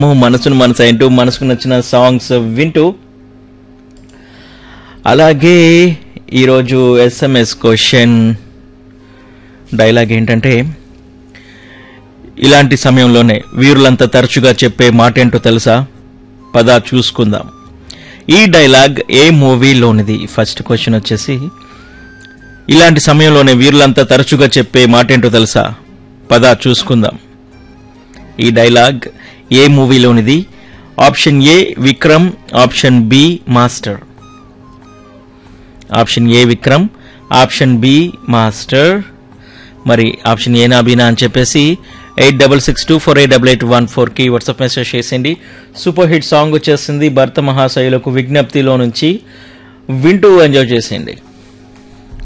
మనసును మనసు అంటూ మనసుకు నచ్చిన సాంగ్స్ వింటూ అలాగే ఈరోజు ఎస్ఎంఎస్ క్వశ్చన్ డైలాగ్ ఏంటంటే ఇలాంటి సమయంలోనే వీరులంతా తరచుగా చెప్పే మాట ఏంటో తెలుసా పద చూసుకుందాం ఈ డైలాగ్ ఏ మూవీలోనిది ఫస్ట్ క్వశ్చన్ వచ్చేసి ఇలాంటి సమయంలోనే వీరులంతా తరచుగా చెప్పే మాట ఏంటో తెలుసా పద చూసుకుందాం ఈ డైలాగ్ ఏ మూవీలోనిది option A Vikram option B Master option A Vikram option B Master మరి ఆప్షన్ ఏనా బీనా అని చెప్పేసి eight double six two four eight double eight one ఫోర్కి వాట్సాప్ మెసేజ్ చేసేయండి సూపర్ హిట్ సాంగ్ వచ్చేసింది భర్త మహాశయులకు విజ్ఞప్తిలో నుంచి వింటూ ఎంజాయ్ చేసేయండి